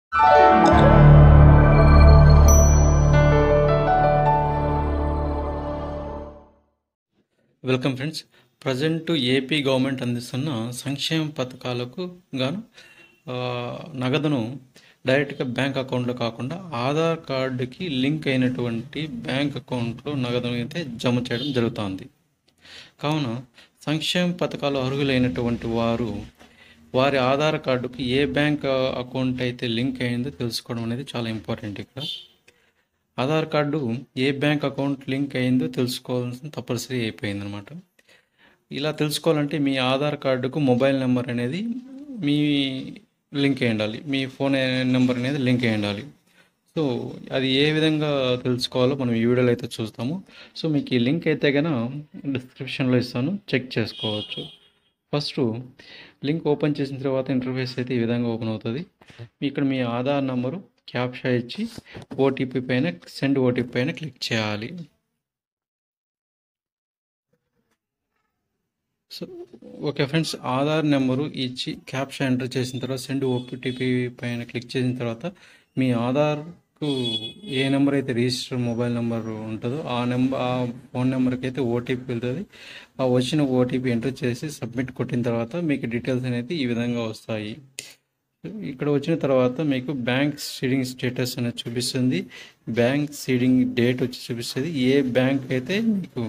welcome friends present AP government అందిస్తున్న సంక్షేమ పథకాలకు గాను ఆ, నగదును డైరెక్ట్గా బ్యాంక్ అకౌంట్లో కాకుండా ఆధార్ కార్డుకి లింక్ అయినటువంటి బ్యాంక్ అకౌంట్లో నగదును అయితే జమ చేయడం జరుగుతోంది కావున సంక్షేమ పథకాలు అర్హులైనటువంటి వారు వారి ఆధార్ కార్డుకి ఏ బ్యాంక్ అకౌంట్ అయితే లింక్ అయిందో తెలుసుకోవడం అనేది చాలా ఇంపార్టెంట్ ఇక్కడ ఆధార్ కార్డు ఏ బ్యాంక్ అకౌంట్ లింక్ అయిందో తెలుసుకోవాల్సిన తప్పనిసరి అయిపోయింది అనమాట ఇలా తెలుసుకోవాలంటే మీ ఆధార్ కార్డుకు మొబైల్ నెంబర్ అనేది మీ లింక్ అయి ఉండాలి మీ ఫోన్ నెంబర్ అనేది లింక్ అయి ఉండాలి సో అది ఏ విధంగా తెలుసుకోవాలో మనం ఈ వీడియోలో అయితే చూస్తాము సో మీకు ఈ లింక్ అయితే కనుక డిస్క్రిప్షన్లో ఇస్తాను చెక్ చేసుకోవచ్చు ఫస్ట్ లింక్ ఓపెన్ చేసిన తర్వాత ఇంటర్ఫేస్ అయితే ఈ విధంగా ఓపెన్ అవుతుంది ఇక్కడ మీ ఆధార్ నంబరు క్యాప్షా ఇచ్చి ఓటీపీ పైన సెండ్ ఓటీపీ పైన క్లిక్ చేయాలి so okay friends Aadhaar number ఇచ్చి క్యాప్షా ఎంటర్ చేసిన తర్వాత సెండ్ ఓటీపీ పైన క్లిక్ చేసిన తర్వాత మీ ఆధార్కు ఏ నెంబర్ అయితే రిజిస్టర్ మొబైల్ నెంబర్ ఉంటుందో ఆ నెంబర్ ఆ ఫోన్ నెంబర్కి అయితే ఓటీపీ వెళ్తుంది ఆ వచ్చిన ఓటీపీ ఎంటర్ చేసి సబ్మిట్ కొట్టిన తర్వాత మీకు డీటెయిల్స్ అనేది ఈ విధంగా వస్తాయి ఇక్కడ వచ్చిన తర్వాత మీకు బ్యాంక్ సీడింగ్ స్టేటస్ అనేది చూపిస్తుంది బ్యాంక్ సీడింగ్ డేట్ వచ్చి చూపిస్తుంది ఏ బ్యాంక్ అయితే మీకు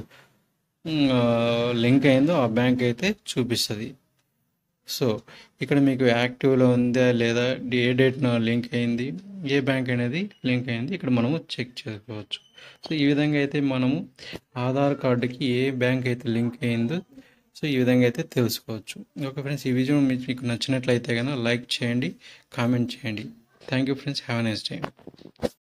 లింక్ అయిందో ఆ బ్యాంక్ అయితే చూపిస్తుంది సో ఇక్కడ మీకు యాక్టివ్లో ఉందా లేదా ఏ డేట్న లింక్ అయింది ఏ బ్యాంక్ అనేది లింక్ అయింది ఇక్కడ మనము చెక్ చేసుకోవచ్చు సో ఈ విధంగా అయితే మనము ఆధార్ కార్డుకి ఏ బ్యాంక్ అయితే లింక్ అయిందో సో ఈ విధంగా అయితే తెలుసుకోవచ్చు ఓకే ఫ్రెండ్స్ ఈ వీడియో మీకు మీకు నచ్చినట్లయితే కనుక లైక్ చేయండి కామెంట్ చేయండి thank you friends have a nice day